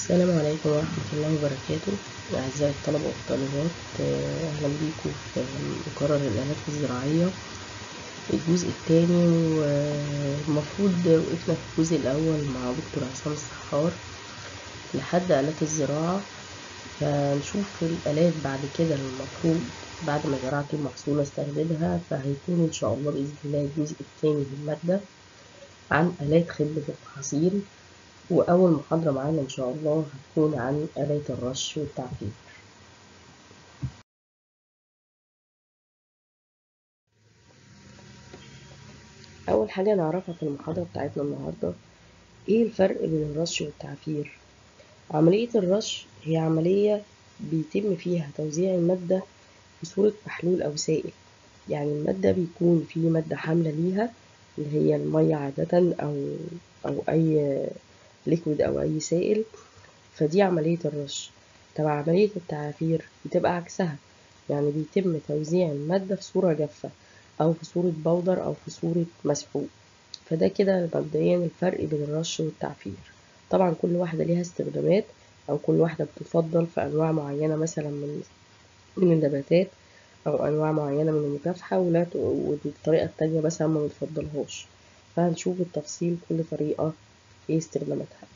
السلام عليكم ورحمة الله وبركاته أعزائي الطلبة والطالبات آه، أهلا بيكم في مقرر الآلات الزراعية الجزء الثاني والمفروض وقفنا في الجزء الأول مع دكتور عصام السحار لحد آلات الزراعة فنشوف الآلات بعد كده المفروض بعد ما زرعت المحصول استخدمها فهيكون إن شاء الله بإذن الله الجزء الثاني من المادة عن آلات خدمة المحاصيل وأول محاضرة معانا إن شاء الله هتكون عن آلات الرش والتعفير أول حاجة نعرفها في المحاضرة بتاعتنا النهاردة إيه الفرق بين الرش والتعفير عملية الرش هي عملية بيتم فيها توزيع المادة في صورة محلول أو سائل يعني المادة بيكون في مادة حاملة ليها اللي هي المية عادة أو أو أي ليكويد أو أي سائل فدي عملية الرش طب عملية التعافير بتبقى عكسها يعني بيتم توزيع المادة في صورة جافة أو في صورة بودر أو في صورة مسحوق فده كده مبدئيا الفرق بين الرش والتعفير طبعا كل واحدة ليها استخدامات أو كل واحدة بتفضل في أنواع معينة مثلا من من النباتات أو أنواع معينة من المكافحة ولا ت- والطريقة التانية مثلا ما بتفضلهاش فهنشوف بالتفصيل كل طريقة ايه استخداماتها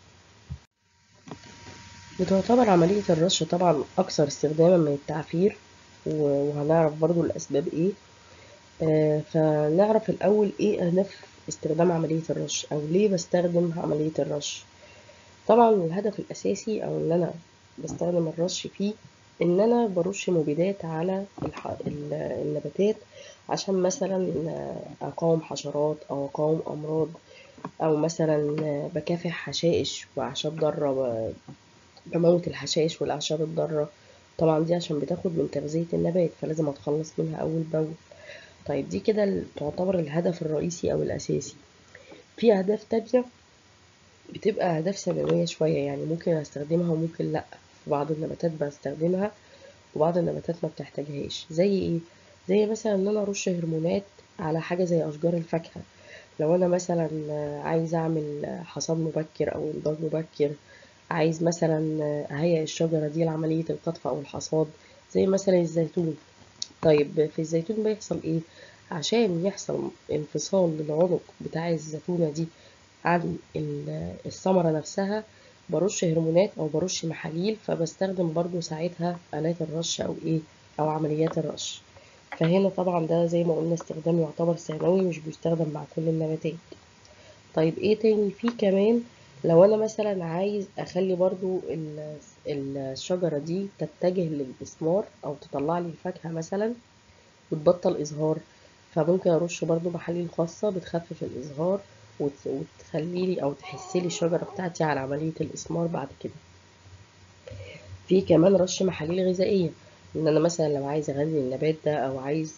بتعتبر عملية الرش طبعا أكثر استخداما من التعفير و- وهنعرف برضو الأسباب ايه آه، فنعرف الأول ايه أهداف استخدام عملية الرش أو ليه بستخدم عملية الرش طبعا الهدف الأساسي أو إن أنا بستخدم الرش فيه إن أنا برش مبيدات على الح... ال- النباتات عشان مثلا أقاوم حشرات أو أقاوم أمراض أو مثلا بكافح حشائش وأعشاب ضارة ب- بموت الحشائش والأعشاب الضارة طبعا دي عشان بتاخد من تغذية النبات فلازم أتخلص منها أول بأول طيب دي كده ال- تعتبر الهدف الرئيسي أو الأساسي في أهداف تانية بتبقى أهداف ثانوية شوية يعني ممكن أستخدمها وممكن لأ في بعض النباتات بستخدمها وبعض النباتات ما بتحتاجهاش زي ايه زي مثلا ان انا ارش هرمونات على حاجة زي اشجار الفاكهة لو انا مثلا عايز اعمل حصاد مبكر او انضاج مبكر عايز مثلا اهيئ الشجرة دي لعملية القطف او الحصاد زي مثلا الزيتون طيب في الزيتون بيحصل ايه عشان يحصل انفصال للعنق بتاع الزيتونة دي عن ال- الثمرة نفسها برش هرمونات او برش محاليل فبستخدم برضو ساعتها آلات الرش او ايه او عمليات الرش فهنا طبعا ده زي ما قلنا استخدام يعتبر ثانوي مش بيستخدم مع كل النباتات طيب ايه تاني في كمان لو انا مثلا عايز اخلي برضو ال- الشجرة دي تتجه للإثمار او تطلع لي الفاكهة مثلا وتبطل إزهار فممكن أرش برضو محاليل خاصة بتخفف الإزهار وت- وتخليلي أو تحسلي الشجرة بتاعتي على عملية الإثمار بعد كده في كمان رش محاليل غذائية إن أنا مثلا لو عايزة أغذي النبات ده أو عايز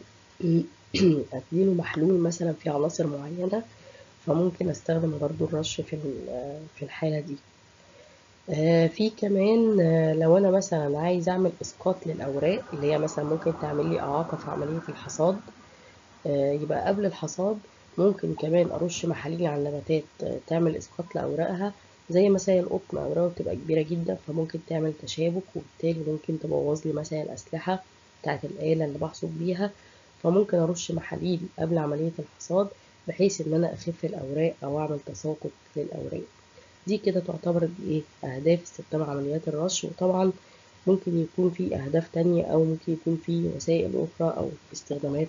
أديله محلول مثلا فيه عناصر معينة فممكن أستخدم برضو الرش في ال- في الحالة دي آه، في كمان آه، لو انا مثلا عايز اعمل اسقاط للاوراق اللي هي مثلا ممكن تعمل لي اعاقه في عمليه الحصاد آه، يبقى قبل الحصاد ممكن كمان ارش محاليل على النباتات آه، تعمل اسقاط لاوراقها زي مثلا القطن اوراقه بتبقى كبيره جدا فممكن تعمل تشابك وبالتالي ممكن تبوظ لي مثلا الاسلحه بتاعه الاله اللي بحصد بيها فممكن ارش محاليل قبل عمليه الحصاد بحيث ان انا اخف الاوراق او اعمل تساقط للاوراق دي كده تعتبر ايه اهداف استخدام عمليات الرش وطبعا ممكن يكون في اهداف تانية او ممكن يكون في وسائل اخرى او استخدامات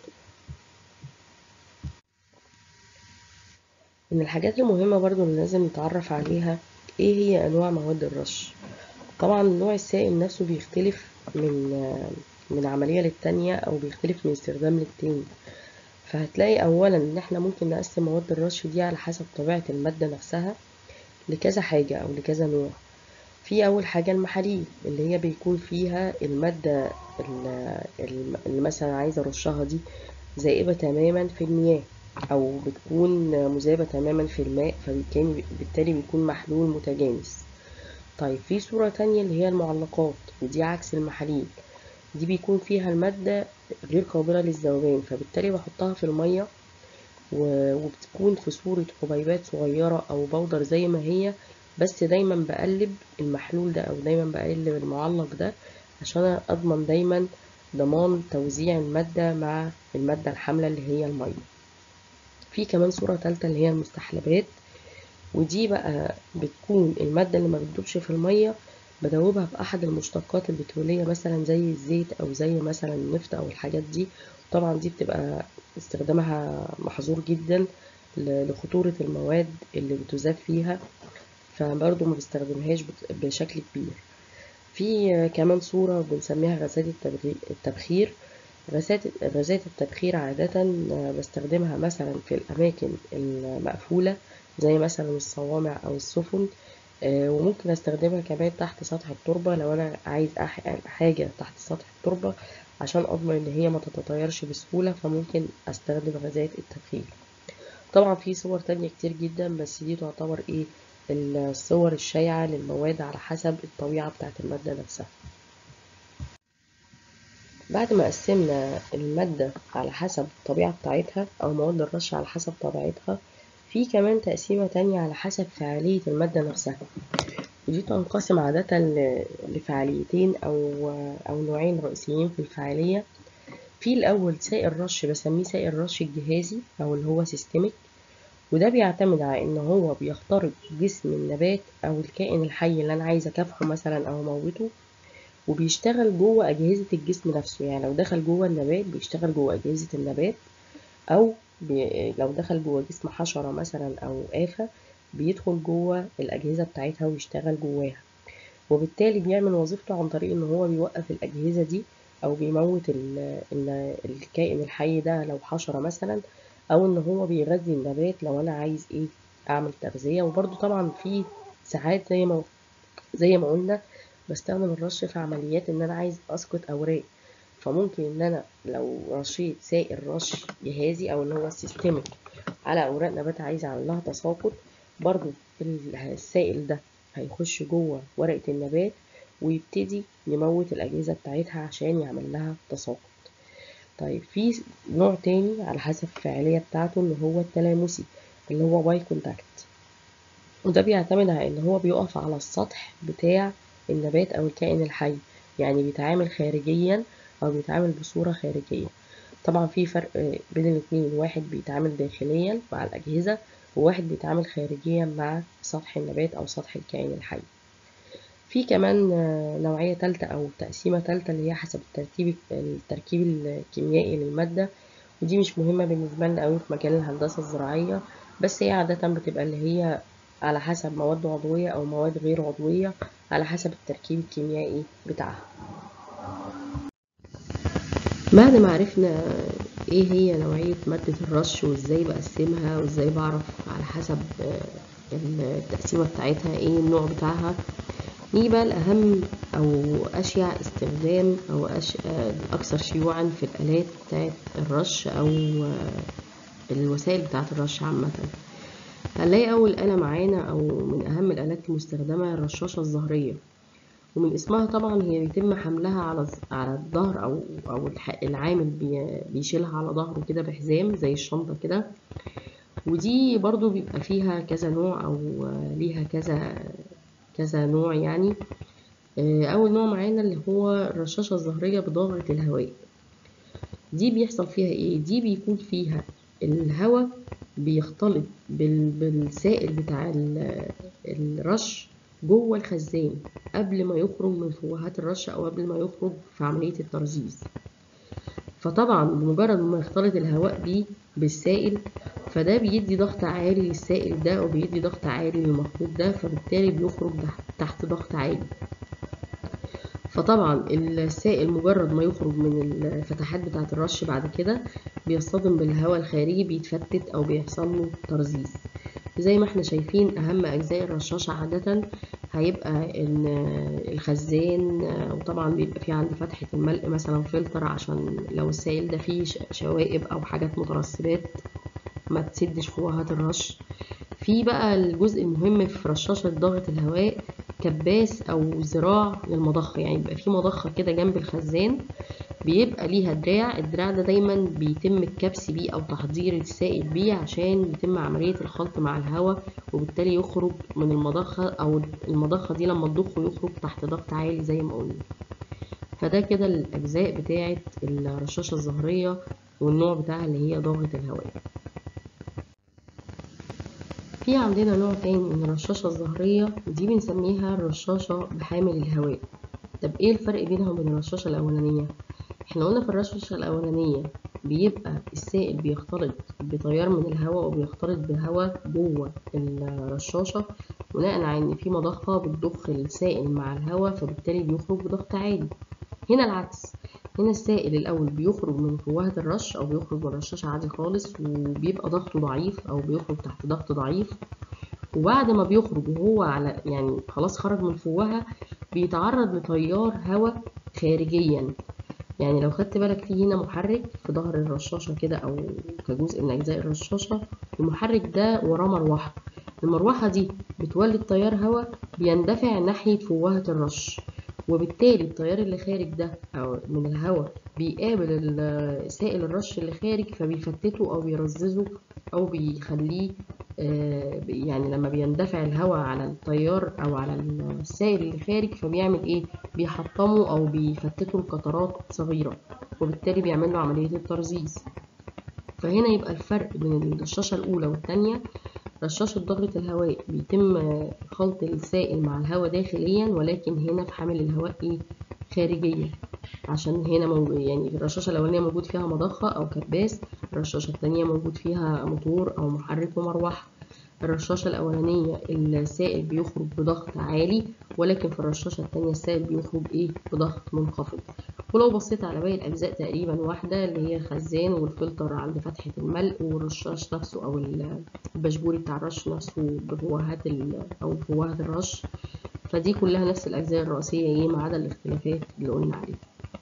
من الحاجات المهمة برضو اللي لازم نتعرف عليها ايه هي انواع مواد الرش طبعا نوع السائل نفسه بيختلف من من عملية للتانية او بيختلف من استخدام للتاني فهتلاقي اولا ان احنا ممكن نقسم مواد الرش دي على حسب طبيعة المادة نفسها لكذا حاجة او لكذا نوع في أول حاجة المحاليل اللي هي بيكون فيها المادة ال- ال- اللي مثلا عايزة أرشها دي ذائبة تماما في المياه أو بتكون مذابة تماما في الماء فبالتالي بالتالي بيكون محلول متجانس طيب في صورة تانية اللي هي المعلقات ودي عكس المحاليل دي بيكون فيها المادة غير قابلة للذوبان فبالتالي بحطها في المية و- وبتكون في صورة حبيبات صغيرة أو بودر زي ما هي بس دايما بقلب المحلول ده او دايما بقلب المعلق ده عشان اضمن دايما ضمان توزيع المادة مع المادة الحاملة اللي هي المية في كمان صورة تالتة اللي هي المستحلبات ودي بقى بتكون المادة اللي ما بتدوبش في المية بدوبها في أحد المشتقات البترولية مثلا زي الزيت أو زي مثلا النفط أو الحاجات دي طبعا دي بتبقى استخدامها محظور جدا لخطورة المواد اللي بتذاب فيها فبرضه ما بستخدمهاش بشكل كبير في كمان صورة بنسميها غازات التبخير غازات التبخير عادة بستخدمها مثلا في الأماكن المقفولة زي مثلا الصوامع أو السفن وممكن استخدمها كمان تحت سطح التربة لو أنا عايز حاجة تحت سطح التربة عشان أضمن إن هي ما تتطيرش بسهولة فممكن أستخدم غازات التبخير طبعا في صور تانية كتير جدا بس دي تعتبر ايه الصور الشائعة للمواد على حسب الطبيعة بتاعت المادة نفسها بعد ما قسمنا المادة على حسب الطبيعة بتاعتها أو مواد الرش على حسب طبيعتها في كمان تقسيمة تانية على حسب فعالية المادة نفسها ودي تنقسم عادة لفعاليتين أو أو نوعين رئيسيين في الفعالية في الأول سائل رش بسميه سائل رش الجهازي أو اللي هو سيستميك وده بيعتمد على إن هو بيخترق جسم النبات أو الكائن الحي اللي أنا عايزة أكافحه مثلا أو أموته وبيشتغل جوه أجهزة الجسم نفسه يعني لو دخل جوه النبات بيشتغل جوه أجهزة النبات أو بي لو دخل جوه جسم حشرة مثلا أو آفة بيدخل جوه الأجهزة بتاعتها ويشتغل جواها وبالتالي بيعمل وظيفته عن طريق إن هو بيوقف الأجهزة دي أو بيموت الكائن الحي ده لو حشرة مثلا أو إن هو بيغذي النبات لو أنا عايز إيه أعمل تغذية وبرده طبعا في ساعات زي ما زي ما قلنا بستخدم الرش في عمليات إن أنا عايز أسقط أوراق فممكن إن أنا لو رشيت سائل رش جهازي أو اللي هو السيستميك على أوراق نبات عايز أعمل لها تساقط برضو السائل ده هيخش جوه ورقة النبات ويبتدي يموت الأجهزة بتاعتها عشان يعمل لها تساقط طيب في نوع تاني على حسب الفعالية بتاعته اللي هو التلامسي اللي هو باي كونتاكت وده بيعتمد على ان هو بيقف على السطح بتاع النبات او الكائن الحي يعني بيتعامل خارجيا او بيتعامل بصورة خارجية طبعا في فرق بين الاتنين واحد بيتعامل داخليا مع الأجهزة وواحد بيتعامل خارجيا مع سطح النبات أو سطح الكائن الحي في كمان نوعية تالتة أو تقسيمة تالتة اللي هي حسب التركيب التركيب الكيميائي للمادة ودي مش مهمة بالنسبة لنا أوي في مجال الهندسة الزراعية بس هي عادة بتبقى اللي هي على حسب مواد عضوية أو مواد غير عضوية على حسب التركيب الكيميائي بتاعها بعد ما عرفنا ايه هي نوعية مادة الرش وازاي بقسمها وازاي بعرف على حسب التقسيمة بتاعتها ايه النوع بتاعها نيجي بقى الأهم أو أشيع استخدام أو أش... أكثر شيوعا في الآلات بتاعت الرش أو الوسائل بتاعت الرش عامة هنلاقي أول آلة معانا أو من أهم الآلات المستخدمة الرشاشة الظهرية ومن اسمها طبعا هي بيتم حملها على على الظهر أو أو العامل بيشيلها على ظهره كده بحزام زي الشنطة كده ودي برضو بيبقى فيها كذا نوع أو ليها كذا كذا نوع يعني أول نوع معانا اللي هو الرشاشة الظهرية بضغط الهواء دي بيحصل فيها ايه دي بيكون فيها الهواء بيختلط بالسائل بتاع الرش جوه الخزان قبل ما يخرج من فوهات الرش او قبل ما يخرج في عملية الترزيز فطبعا بمجرد ما يختلط الهواء بيه بالسائل فده بيدي ضغط عالي للسائل ده وبيدي ضغط عالي للمخلوط ده فبالتالي بيخرج تحت ضغط عالي فطبعا السائل مجرد ما يخرج من الفتحات بتاعة الرش بعد كده بيصطدم بالهواء الخارجي بيتفتت او بيحصل له ترزيز زي ما احنا شايفين اهم اجزاء الرشاشة عادة هيبقى الخزان وطبعا بيبقى فيه عند فتحة الملء مثلا فلتر عشان لو السائل ده فيه شوائب او حاجات مترسبات ما تسدش فوهات الرش في بقى الجزء المهم في رشاشة ضغط الهواء كباس أو ذراع للمضخة يعني بيبقى في مضخة كده جنب الخزان بيبقى ليها دراع الدراع ده دايما بيتم الكبس بيه أو تحضير السائل بيه عشان يتم عملية الخلط مع الهواء وبالتالي يخرج من المضخة أو المضخة دي لما تضخه يخرج تحت ضغط عالي زي ما قلنا فده كده الأجزاء بتاعة الرشاشة الظهرية والنوع بتاعها اللي هي ضغط الهواء في عندنا نوع تاني من الرشاشة الظهرية دي بنسميها الرشاشة بحامل الهواء طب ايه الفرق بينها وبين الرشاشة الأولانية؟ احنا قلنا في الرشاشة الأولانية بيبقى السائل بيختلط بتيار من الهواء وبيختلط بهواء جوه الرشاشة بناء على ان في مضخة بتضخ السائل مع الهواء فبالتالي بيخرج بضغط عالي هنا العكس هنا السائل الأول بيخرج من فوهة الرش أو بيخرج من الرشاشة عادي خالص وبيبقى ضغطه ضعيف أو بيخرج تحت ضغط ضعيف وبعد ما بيخرج وهو على يعني خلاص خرج من فوهة بيتعرض لتيار هواء خارجيا يعني لو خدت بالك في هنا محرك في ظهر الرشاشة كده أو كجزء من أجزاء الرشاشة المحرك ده وراه مروحة المروحة دي بتولد تيار هواء بيندفع ناحية فوهة الرش وبالتالي التيار اللي خارج ده أو من الهواء بيقابل سائل الرش اللي خارج فبيفتته أو بيرززه أو بيخليه يعني لما بيندفع الهواء على التيار أو على السائل اللي خارج فبيعمل إيه؟ بيحطمه أو بيفتته لقطرات صغيرة وبالتالي بيعمل له عملية الترزيز فهنا يبقى الفرق بين الرشاشة الأولى والتانية رشاشة ضغط الهواء بيتم خلط السائل مع الهواء داخليا ولكن هنا في حامل الهواء ايه خارجيا عشان هنا موجود يعني الرشاشة الأولانية موجود فيها مضخة أو كباس الرشاشة التانية موجود فيها موتور أو محرك ومروحة الرشاشة الأولانية السائل بيخرج بضغط عالي ولكن في الرشاشة التانية السائل بيخرج ايه بضغط منخفض ولو بصيت على باقي الأجزاء تقريبا واحدة اللي هي الخزان والفلتر عند فتحة الملء والرشاش نفسه أو البشبوري بتاع الرش نفسه بفوهات أو فوهة الرش فدي كلها نفس الأجزاء الرئيسية ايه ما عدا الاختلافات اللي قلنا عليها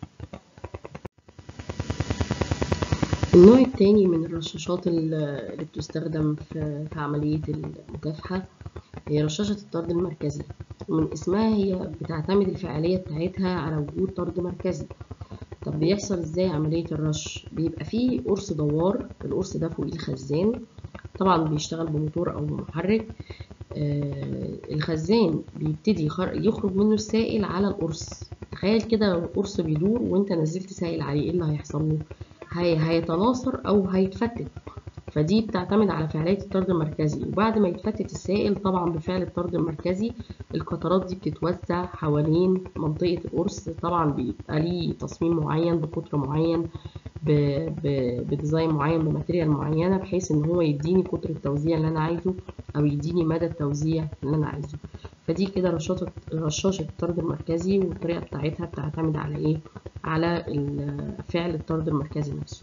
النوع التاني من الرشاشات اللي بتستخدم في عملية المكافحة هي رشاشة الطرد المركزي من اسمها هي بتعتمد الفعالية بتاعتها على وجود طرد مركزي طب بيحصل ازاي عملية الرش بيبقى فيه قرص دوار القرص ده فوق الخزان طبعا بيشتغل بموتور او محرك آه الخزان بيبتدي يخرج منه السائل على القرص تخيل كده القرص بيدور وانت نزلت سائل عليه ايه اللي هيحصل له هي هيتناثر او هيتفتت فدي بتعتمد على فعالية الطرد المركزي وبعد ما يتفتت السائل طبعا بفعل الطرد المركزي القطرات دي بتتوزع حوالين منطقة القرص طبعا بيبقى ليه تصميم معين بقطر معين بديزاين معين بماتيريال معينة بحيث ان هو يديني قطر التوزيع اللي انا عايزه او يديني مدى التوزيع اللي انا عايزه فدي كده رشاشة رشاشة الطرد المركزي والطريقة بتاعتها بتعتمد على ايه على فعل الطرد المركزي نفسه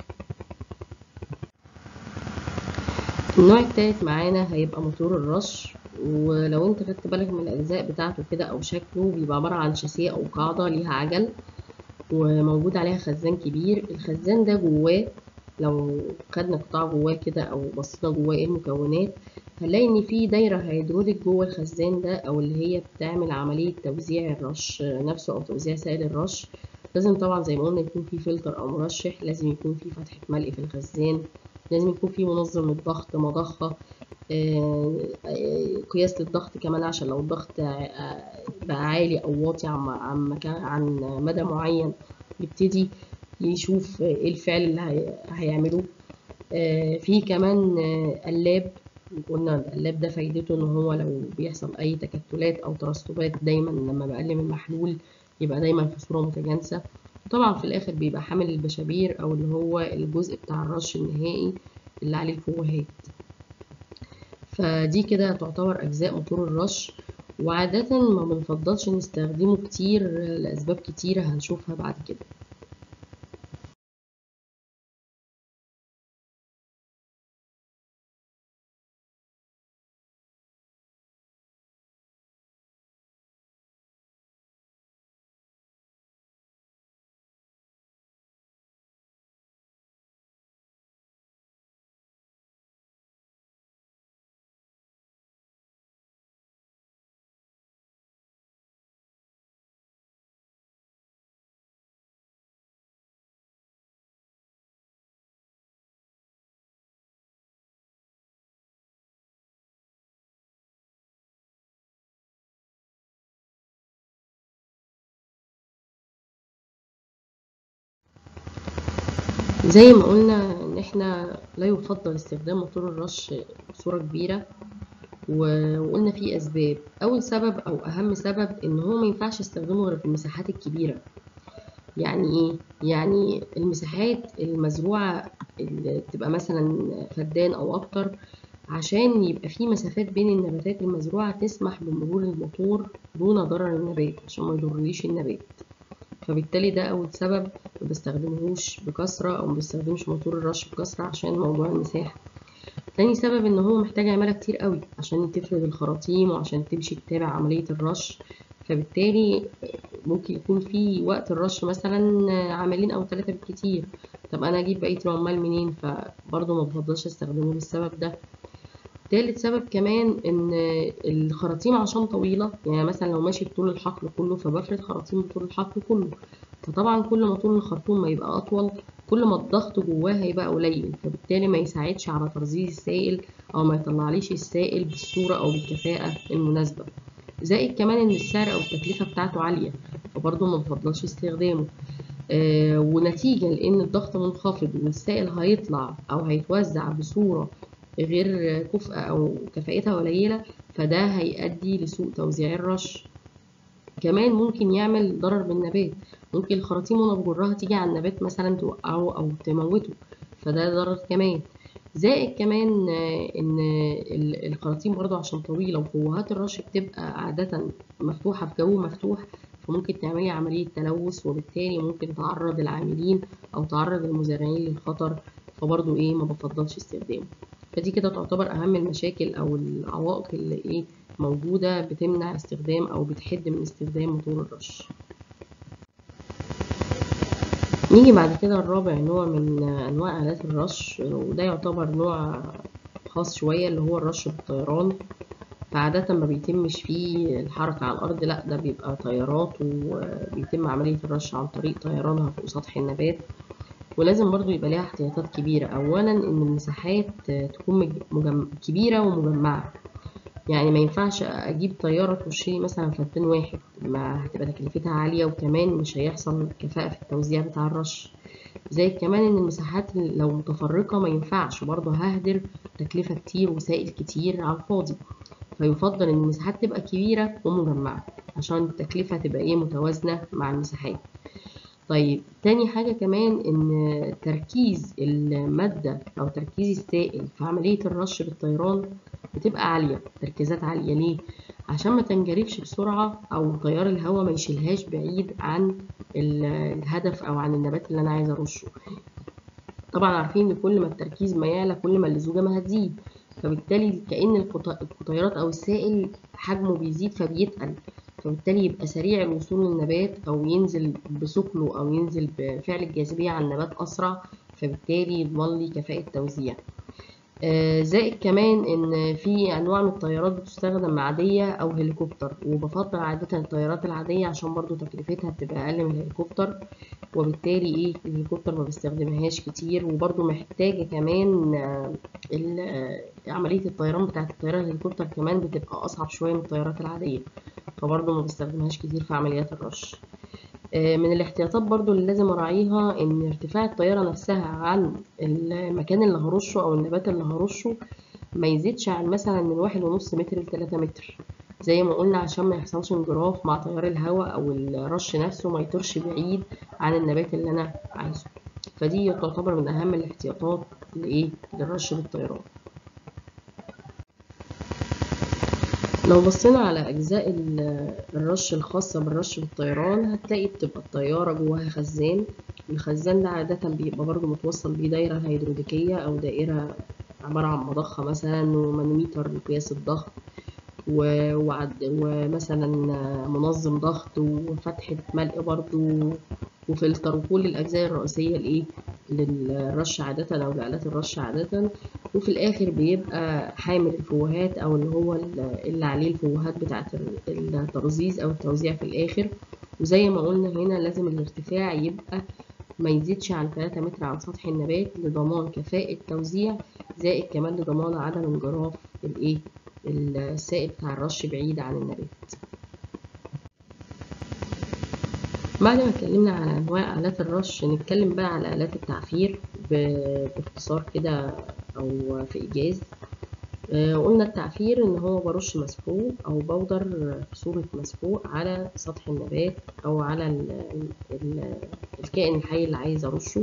النوع التالت معانا هيبقى موتور الرش ولو انت خدت بالك من الاجزاء بتاعته كده او شكله بيبقى عبارة عن شاسيه او قاعدة ليها عجل وموجود عليها خزان كبير الخزان ده جواه لو خدنا قطاع جواه كده او بصينا جواه ايه المكونات هنلاقي ان في دايره هيدروليك جوه الخزان ده او اللي هي بتعمل عمليه توزيع الرش نفسه او توزيع سائل الرش لازم طبعا زي ما قلنا يكون في فلتر او مرشح لازم يكون في فتحه ملء في الخزان لازم يكون في منظم للضغط مضخه قياس للضغط كمان عشان لو الضغط بقى عالي او واطي عن عن مكان عن مدى معين يبتدي يشوف ايه الفعل اللي هيعمله في كمان قلاب قلنا القلاب ده فايدته ان هو لو بيحصل اي تكتلات او ترسبات دايما لما بقلم المحلول يبقى دايما في صوره متجانسه وطبعا في الاخر بيبقى حامل البشابير او اللي هو الجزء بتاع الرش النهائي اللي عليه الفوهات فدي كده تعتبر اجزاء موتور الرش وعادة ما بنفضلش نستخدمه كتير لأسباب كتيرة هنشوفها بعد كده زي ما قلنا ان احنا لا يفضل استخدام موتور الرش بصورة كبيرة و- وقلنا فيه اسباب اول سبب او اهم سبب ان هو ما ينفعش استخدمه غير في المساحات الكبيرة يعني ايه يعني المساحات المزروعة اللي تبقى مثلا فدان او اكتر عشان يبقى في مسافات بين النباتات المزروعة تسمح بمرور الموتور دون ضرر النبات عشان ما يضرليش النبات فبالتالي ده أول سبب ما بستخدمهوش بكثرة أو ما بستخدمش موتور الرش بكثرة عشان موضوع المساحة تاني سبب إن هو محتاج عمالة كتير قوي عشان تفرد الخراطيم وعشان تمشي تتابع عملية الرش فبالتالي ممكن يكون في وقت الرش مثلا عاملين أو ثلاثة بالكتير طب أنا أجيب بقية العمال منين فبرضه ما بفضلش أستخدمه للسبب ده تالت سبب كمان ان الخراطيم عشان طويلة يعني مثلا لو ماشي بطول الحقل كله فبفرد خراطيم بطول الحقل كله فطبعا كل ما طول الخرطوم ما يبقى اطول كل ما الضغط جواه هيبقى قليل فبالتالي ما يساعدش على ترذيذ السائل او ما يطلعليش السائل بالصورة او بالكفاءة المناسبة زائد كمان ان السعر او التكلفة بتاعته عالية فبرضه ما بفضلش استخدامه آه ونتيجة لان الضغط منخفض والسائل هيطلع او هيتوزع بصورة غير كفء أو كفاءتها قليلة فده هيؤدي لسوء توزيع الرش كمان ممكن يعمل ضرر بالنبات ممكن الخراطيم وانا بجرها تيجي على النبات مثلا توقعه أو تموته فده ضرر كمان زائد كمان ان الخراطيم برضو عشان طويلة وفوهات الرش بتبقى عادة مفتوحة في جو مفتوح فممكن تعملي عملية تلوث وبالتالي ممكن تعرض العاملين أو تعرض المزارعين للخطر فبرضو ايه ما بفضلش استخدامه فدي كده تعتبر اهم المشاكل او العوائق اللي ايه موجودة بتمنع استخدام او بتحد من استخدام موتور الرش نيجي بعد كده الرابع نوع من انواع الات الرش وده يعتبر نوع خاص شوية اللي هو الرش بالطيران فعادة ما بيتمش فيه الحركة على الأرض لأ ده بيبقى طيارات وبيتم عملية الرش عن طريق طيرانها فوق سطح النبات ولازم برضو يبقى ليها احتياطات كبيرة أولا إن المساحات تكون مجم... كبيرة ومجمعة يعني ما ينفعش أجيب طيارة ترشلي مثلا فدان واحد ما هتبقى تكلفتها عالية وكمان مش هيحصل كفاءة في التوزيع بتاع الرش زي كمان إن المساحات لو متفرقة ما ينفعش برضو ههدر تكلفة كتير وسائل كتير على الفاضي فيفضل إن المساحات تبقى كبيرة ومجمعة عشان التكلفة تبقى إيه متوازنة مع المساحات طيب تاني حاجة كمان إن تركيز المادة أو تركيز السائل في عملية الرش بالطيران بتبقى عالية تركيزات عالية ليه؟ عشان ما تنجرفش بسرعة أو تيار الهواء ما يشيلهاش بعيد عن الهدف أو عن النبات اللي أنا عايزة أرشه طبعا عارفين إن كل ما التركيز ما يعلى كل ما اللزوجة ما هتزيد فبالتالي كأن القطيرات أو السائل حجمه بيزيد فبيتقل فبالتالي يبقى سريع الوصول للنبات أو ينزل بثقله أو ينزل بفعل الجاذبية على النبات أسرع فبالتالي يضمن لي كفاءة توزيع آه زائد كمان إن في أنواع من الطيارات بتستخدم عادية أو هليكوبتر وبفضل عادة الطيارات العادية عشان برضو تكلفتها بتبقى أقل من الهليكوبتر وبالتالي إيه الهليكوبتر ما بستخدمهاش كتير وبرضو محتاجة كمان آه عملية الطيران بتاعة الطيارة الهليكوبتر كمان بتبقى أصعب شوية من الطيارات العادية فبرضه ما بستخدمهاش كتير في عمليات الرش من الاحتياطات برضو اللي لازم اراعيها ان ارتفاع الطيارة نفسها عن المكان اللي هرشه او النبات اللي هرشه ما يزيدش عن مثلا من واحد ونص متر لتلاتة متر زي ما قلنا عشان ما يحصلش انجراف مع تيار الهواء او الرش نفسه ما يطيرش بعيد عن النبات اللي انا عايزه فدي تعتبر من اهم الاحتياطات لايه للرش بالطيران لو بصينا على أجزاء الرش الخاصة بالرش بالطيران هتلاقي بتبقى الطيارة جواها خزان الخزان ده عادة بيبقى برضه متوصل بيه دايرة هيدروليكية أو دائرة عبارة عن مضخة مثلا ومانوميتر لقياس الضغط وعد ومثلا منظم ضغط وفتحة ملء برضه وفلتر وكل الأجزاء الرئيسية لإيه للرش عادة أو لآلات الرش عادة وفي الآخر بيبقى حامل الفوهات أو اللي هو اللي عليه الفوهات بتاعة الترزيز أو التوزيع في الآخر وزي ما قلنا هنا لازم الارتفاع يبقى ما يزيدش عن 3 متر عن سطح النبات لضمان كفاءة توزيع زائد كمان لضمان عدم انجراف الايه السائل بتاع الرش بعيد عن النبات بعد ما اتكلمنا على انواع الات الرش نتكلم بقى على الات التعفير ب- باختصار كده او في ايجاز آه، قلنا التعفير ان هو برش مسحوق او بودر في صورة مسحوق على سطح النبات او على ال ال الكائن الحي اللي عايز ارشه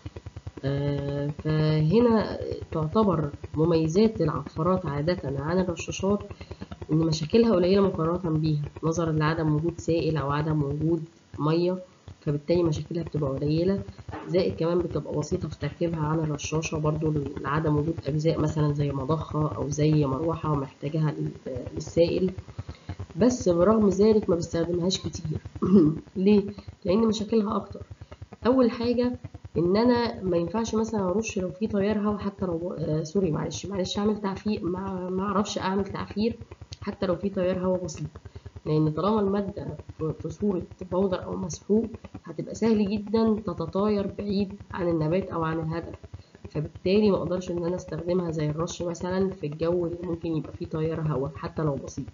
آه، فهنا تعتبر مميزات العفارات عادة عن الرشاشات إن مشاكلها قليلة مقارنة بيها نظرا لعدم وجود سائل أو عدم وجود مية فبالتالي مشاكلها بتبقى قليلة زائد كمان بتبقى بسيطة في تركيبها عن الرشاشة برضو لعدم وجود أجزاء مثلا زي مضخة أو زي مروحة ومحتاجها لل- للسائل بس برغم ذلك ما بستخدمهاش كتير ليه؟ لأن مشاكلها أكتر اول حاجه ان انا ما ينفعش مثلا ارش لو في تيار هوا حتى لو آه سوري معلش معلش اعمل تعفير ما ما اعرفش اعمل تعفير حتى لو في تيار هوا بسيط لان طالما الماده في في صوره بودر او مسحوق هتبقى سهل جدا تتطاير بعيد عن النبات او عن الهدف فبالتالي ما اقدرش ان انا استخدمها زي الرش مثلا في الجو اللي ممكن يبقى فيه تيار هوا حتى لو بسيط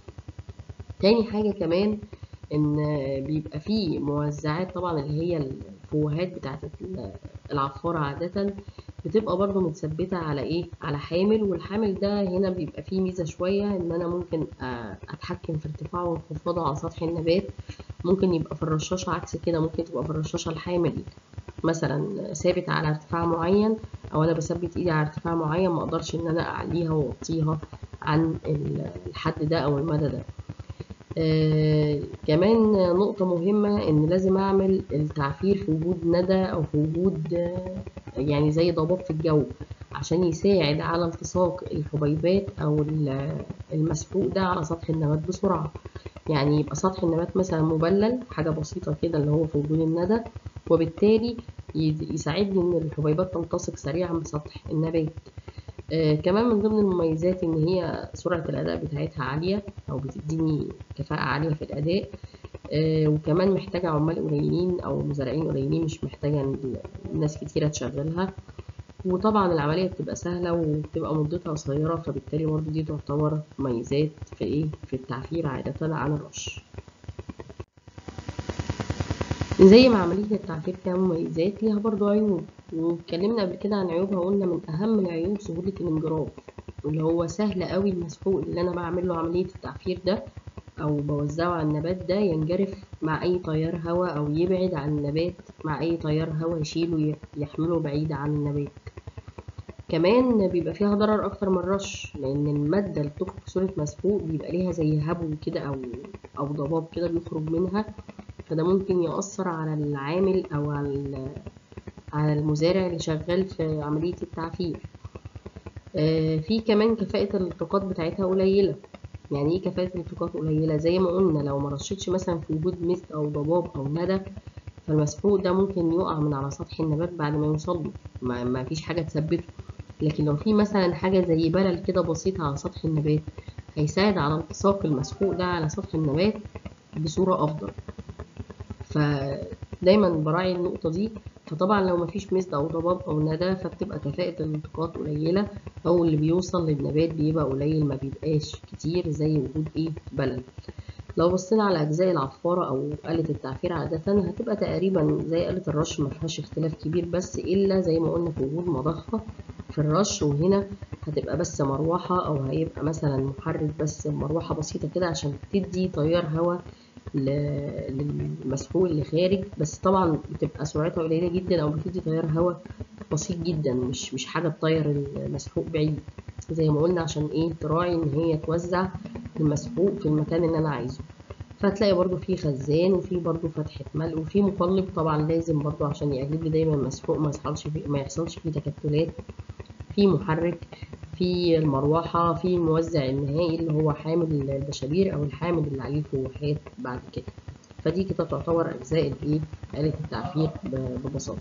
تاني حاجة كمان إن بيبقى فيه موزعات طبعا اللي هي الفوهات بتاعت العفارة عادة بتبقى برضو متثبتة على إيه؟ على حامل والحامل ده هنا بيبقى فيه ميزة شوية إن أنا ممكن آه، أتحكم في ارتفاعه وانخفاضه على سطح النبات ممكن يبقى في الرشاشة عكس كده ممكن تبقى في الرشاشة الحامل مثلا ثابت على ارتفاع معين أو أنا بثبت إيدي على ارتفاع معين ما أقدرش إن أنا أعليها وأوطيها عن الحد ده أو المدى ده. آه كمان نقطة مهمة إن لازم أعمل التعفير في وجود ندى أو في وجود آه يعني زي ضباب في الجو عشان يساعد على التصاق الحبيبات أو ال- المسحوق ده على سطح النبات بسرعة يعني يبقى سطح النبات مثلا مبلل حاجة بسيطة كده اللي هو في وجود الندى وبالتالي يد- يساعدني إن الحبيبات تلتصق سريعا بسطح النبات آه، كمان من ضمن المميزات ان هي سرعة الاداء بتاعتها عالية او بتديني كفاءة عالية في الاداء آه، وكمان محتاجة عمال قليلين او مزارعين قليلين مش محتاجة ن- ناس كتيرة تشغلها وطبعا العملية بتبقى سهلة وبتبقى مدتها قصيرة فبالتالي برضه دي تعتبر مميزات في ايه في التعفير عادة عن الرش زي ما عملية التعفير فيها مميزات ليها برضو عيوب واتكلمنا قبل كده عن عيوبها وقلنا من أهم العيوب سهولة الانجراف اللي هو سهل قوي المسحوق اللي أنا بعمل له عملية التعفير ده أو بوزعه على النبات ده ينجرف مع أي تيار هواء أو يبعد عن النبات مع أي تيار هواء يشيله يحمله بعيد عن النبات كمان بيبقى فيها ضرر اكتر من الرش لان الماده اللي بتخرج في صوره مسحوق بيبقى ليها زي هبو كده او او ضباب كده بيخرج منها فده ممكن يأثر على العامل او على ال- على المزارع اللي شغال في عمليه التعفير آه، في كمان كفاءه الالتقاط بتاعتها قليله يعني ايه كفاءه الالتقاط قليله زي ما قلنا لو ما رشتش مثلا في وجود مثل او ضباب او ندى فالمسحوق ده ممكن يقع من على سطح النبات بعد ما يوصل له ما ما فيش حاجه تثبته لكن لو في مثلا حاجة زي بلل كده بسيطة على سطح النبات هيساعد على التصاق المسحوق ده على سطح النبات بصورة أفضل فدايما براعي النقطة دي فطبعا لو مفيش مزد أو ضباب أو ندى فبتبقى كفاءة الالتقاط قليلة أو اللي بيوصل للنبات بيبقى قليل ما بيبقاش كتير زي وجود إيه بلل لو بصينا على أجزاء العفارة أو آلة التعفير عادة هتبقى تقريبا زي آلة الرش مفيهاش اختلاف كبير بس إلا زي ما قلنا في وجود مضخة في الرش وهنا هتبقى بس مروحة أو هيبقى مثلا محرك بس مروحة بسيطة كده عشان تدي تيار هواء ل- للمسحوق اللي خارج بس طبعا بتبقى سرعتها قليلة جدا أو بتدي تيار هواء بسيط جدا مش مش حاجة تطير المسحوق بعيد زي ما قلنا عشان ايه تراعي ان هي توزع المسحوق في المكان اللي انا عايزه فهتلاقي برضو في خزان وفي برضو فتحة ملء وفي مقلب طبعا لازم برضو عشان يقلب لي دايما المسحوق ما يحصلش فيه ما يحصلش فيه تكتلات في محرك في المروحة في الموزع النهائي اللي هو حامل البشابير أو الحامل اللي عليه فوحات بعد كده فدي كده تعتبر أجزاء الإيه آلة التعفير ب- ببساطة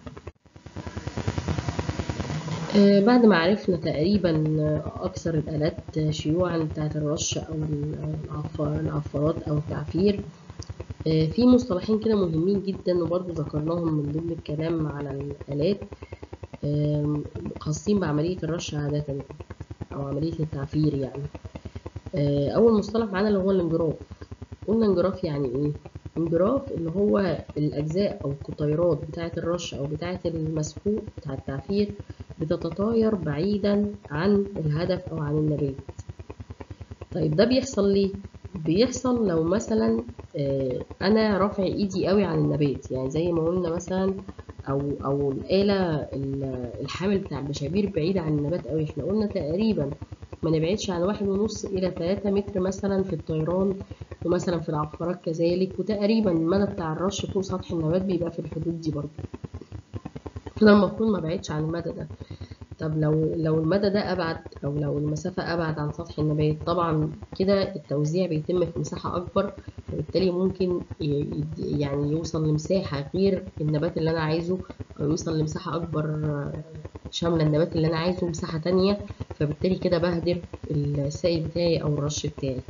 آه، بعد ما عرفنا تقريبا آه، أكثر الآلات شيوعا بتاعة الرش أو العف- العفارات أو التعفير آه، في مصطلحين كده مهمين جدا وبرضه ذكرناهم من ضمن الكلام على الآلات آم، خاصين بعملية الرش عادة أو عملية التعفير يعني آه، أول مصطلح معانا اللي هو الانجراف قلنا انجراف يعني إيه؟ انجراف اللي هو الأجزاء أو القطيرات بتاعة الرش أو بتاعة المسحوق بتاع التعفير بتتطاير بعيدا عن الهدف أو عن النبات طيب ده بيحصل ليه؟ بيحصل لو مثلا آه، أنا رافع إيدي قوي عن النبات يعني زي ما قلنا مثلا أو أو الآلة ال- الحامل بتاع البشابير بعيدة عن النبات قوي احنا قلنا تقريبا ما نبعدش عن واحد ونص إلى تلاتة متر مثلا في الطيران ومثلا في العفارات كذلك وتقريبا المدى بتاع الرش فوق سطح النبات بيبقى في الحدود دي برضه فده المفروض ما بعدش عن المدى ده طب لو لو المدى ده أبعد أو لو المسافة أبعد عن سطح النبات طبعا كده التوزيع بيتم في مساحة أكبر وبالتالي ممكن ي- يد- يعني يوصل لمساحة غير النبات اللي أنا عايزه أو يوصل لمساحة أكبر آه، شاملة النبات اللي أنا عايزه مساحة تانية فبالتالي كده بهدر السائل بتاعي أو الرش بتاعي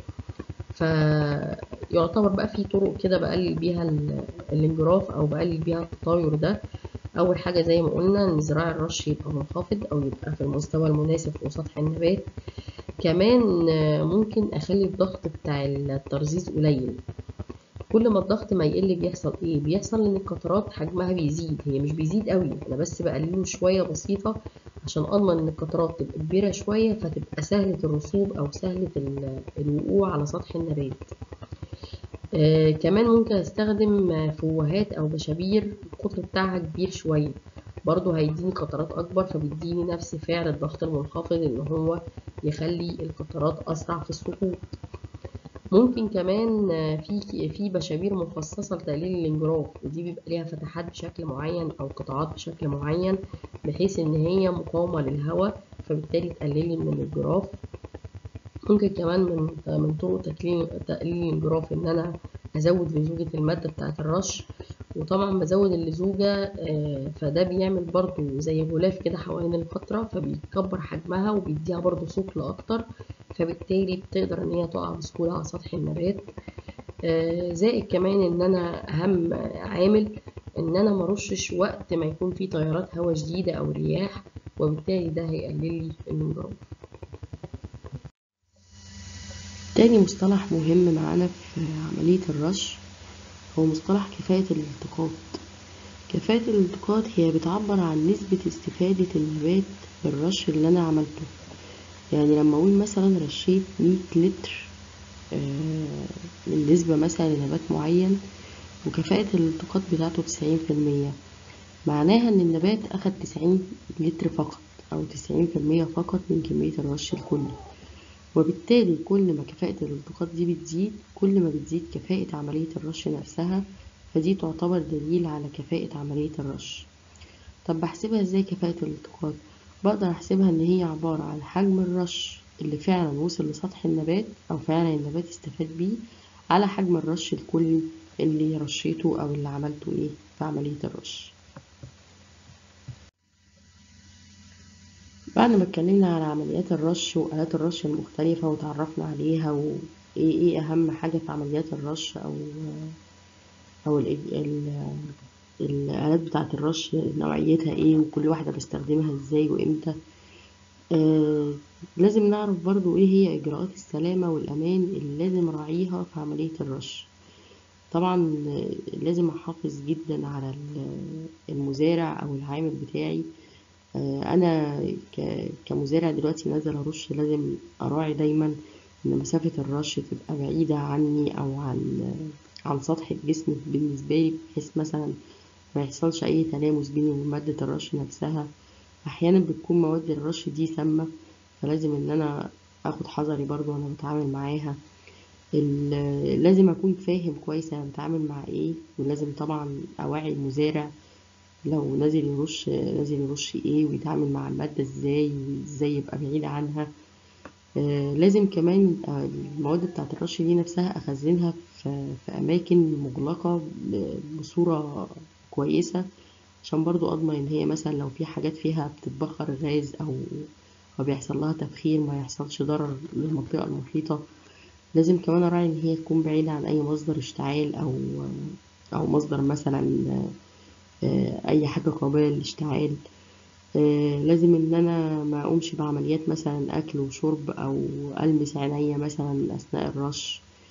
فيعتبر بقى في طرق كده بقلل بيها ال- الانجراف او بقلل بيها التطاير ده اول حاجه زي ما قلنا ان زراع الرش يبقى منخفض او يبقى في المستوى المناسب فوق سطح النبات كمان آه، ممكن اخلي الضغط بتاع الترزيز قليل كل ما الضغط ما يقل بيحصل ايه بيحصل ان القطرات حجمها بيزيد هي مش بيزيد قوي انا بس بقلله شويه بسيطه عشان اضمن ان القطرات تبقى كبيره شويه فتبقى سهله الرسوب او سهله ال- الوقوع على سطح النبات آه كمان ممكن استخدم آه، فوهات او بشابير القطر بتاعها كبير شويه برضو هيديني قطرات اكبر فبيديني نفس فعل الضغط المنخفض ان هو يخلي القطرات اسرع في السقوط ممكن كمان آه، في في بشابير مخصصة لتقليل الانجراف ودي بيبقى ليها فتحات بشكل معين أو قطاعات بشكل معين بحيث إن هي مقاومة للهواء فبالتالي تقللي من الانجراف ممكن كمان من من طرق تقليل تقليل الانجراف إن أنا أزود لزوجة المادة بتاعة الرش وطبعا بزود اللزوجة آه، فده بيعمل برضو زي غلاف كده حوالين القطرة فبيكبر حجمها وبيديها برضو ثقل أكتر فبالتالي بتقدر إن هي تقع بسهولة على سطح النبات آه، زائد كمان إن أنا أهم عامل إن أنا مرشش وقت ما يكون فيه تيارات هواء شديدة أو رياح وبالتالي ده هيقلل لي الانجراف تاني مصطلح مهم معانا في عملية الرش هو مصطلح كفاءة الالتقاط كفاءة الالتقاط هي بتعبر عن نسبة استفادة النبات بالرش اللي أنا عملته يعني لما أقول مثلا رشيت مية لتر آه، من نسبة مثلا لنبات معين وكفاءة الالتقاط بتاعته تسعين في المية معناها إن النبات أخد تسعين لتر فقط أو تسعين في المية فقط من كمية الرش الكلي وبالتالي كل ما كفاءة الالتقاط دي بتزيد كل ما بتزيد كفاءة عملية الرش نفسها فدي تعتبر دليل على كفاءة عملية الرش طب بحسبها ازاي كفاءة الالتقاط بقدر احسبها ان هي عبارة عن حجم الرش اللي فعلا وصل لسطح النبات او فعلا النبات استفاد بيه على حجم الرش الكلي اللي رشيته او اللي عملته ايه في عملية الرش بعد ما اتكلمنا على عمليات الرش وآلات الرش المختلفة وتعرفنا عليها وإيه إيه أهم حاجة في عمليات الرش أو أو ال ال الآلات بتاعة الرش نوعيتها إيه وكل واحدة بستخدمها إزاي وإمتى آه لازم نعرف برضو إيه هي إجراءات السلامة والأمان اللي لازم أراعيها في عملية الرش طبعا آه، لازم أحافظ جدا على ال- المزارع أو العامل بتاعي آه، انا ك- كمزارع دلوقتي نازل ارش لازم اراعي دايما ان مسافة الرش تبقى بعيدة عني او عن عن سطح الجسم بالنسبة لي بحيث مثلا ما يحصلش اي تلامس بيني وبين مادة الرش نفسها احيانا بتكون مواد الرش دي سامة فلازم ان انا اخد حذري برضو وانا بتعامل معاها ال- لازم اكون فاهم كويس انا بتعامل مع ايه ولازم طبعا اوعي المزارع لو نازل يرش نازل يرش ايه ويتعامل مع المادة ازاي وازاي يبقى بعيد عنها آه لازم كمان آه، المواد بتاعة الرش دي نفسها اخزنها في, في اماكن مغلقة ب- بصورة كويسة عشان برضو اضمن ان هي مثلا لو في حاجات فيها بتتبخر غاز او او بيحصل لها تبخير ما يحصلش ضرر للمنطقة المحيطة لازم كمان اراعي ان هي تكون بعيدة عن اي مصدر اشتعال او او مصدر مثلا آه، اي حاجة قابلة للاشتعال آه، لازم ان انا ما اقومش بعمليات مثلا اكل وشرب او المس عينيا مثلا اثناء الرش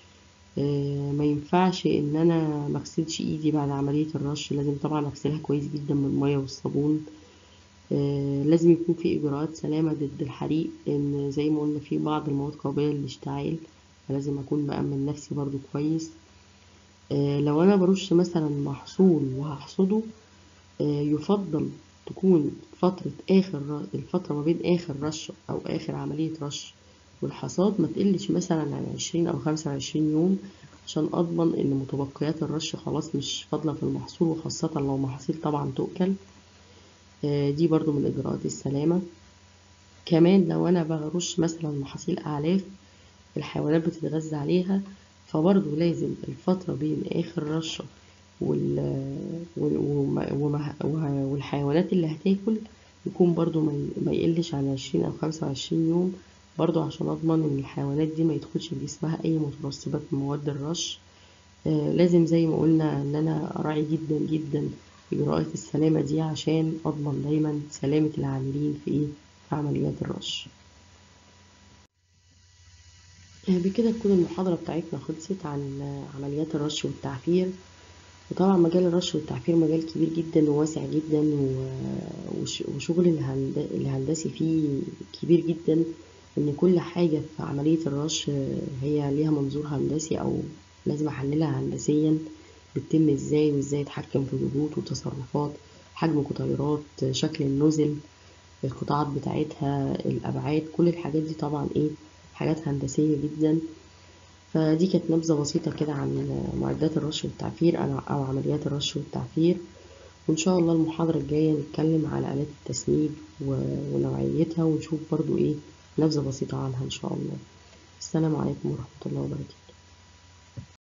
آه، ما ينفعش ان انا ما اغسلش ايدي بعد عملية الرش لازم طبعا اغسلها كويس جدا بالمية والصابون آه، لازم يكون في اجراءات سلامة ضد الحريق لان زي ما قلنا في بعض المواد قابلة للاشتعال فلازم اكون مأمن نفسي برضو كويس آه، لو انا برش مثلا محصول وهحصده آه، يفضل تكون فترة آخر ر- الفترة ما بين آخر رش أو آخر عملية رش والحصاد ما تقلش مثلا عن عشرين أو خمسة وعشرين يوم عشان أضمن إن متبقيات الرش خلاص مش فاضلة في المحصول وخاصة لو محاصيل طبعا تؤكل آه، دي برضو من إجراءات السلامة كمان لو أنا برش مثلا محاصيل أعلاف الحيوانات بتتغذى عليها فبرضه لازم الفترة بين آخر رشة وال... وال... وما- وما- وه- والحيوانات اللي هتاكل يكون برضه ما ي- ما يقلش عن عشرين أو خمسة وعشرين يوم برضه عشان أضمن إن الحيوانات دي ما يدخلش في جسمها أي مترسبات من مواد الرش آه لازم زي ما قلنا إن أنا أراعي جدا جدا إجراءات السلامة دي عشان أضمن دايما سلامة العاملين في إيه في عمليات الرش آه، بكده تكون المحاضرة بتاعتنا خلصت عن آه، عمليات الرش والتعفير وطبعا مجال الرش والتعفير مجال كبير جدا وواسع جدا و- وش- وشغل الهند- الهندسي فيه كبير جدا ان كل حاجة في عملية الرش آه، هي ليها منظور هندسي او لازم احللها هندسيا بتتم ازاي وازاي اتحكم في ضغوط وتصرفات حجم قطيرات آه، شكل النزل القطاعات بتاعتها الابعاد كل الحاجات دي طبعا ايه حاجات هندسية جدا فدي كانت نبذة بسيطة كده عن معدات الرش والتعفير أنا- أو عمليات الرش والتعفير وإن شاء الله المحاضرة الجاية نتكلم على آلات التسميد و- ونوعيتها ونشوف برضو إيه نبذة بسيطة عنها إن شاء الله السلام عليكم ورحمة الله وبركاته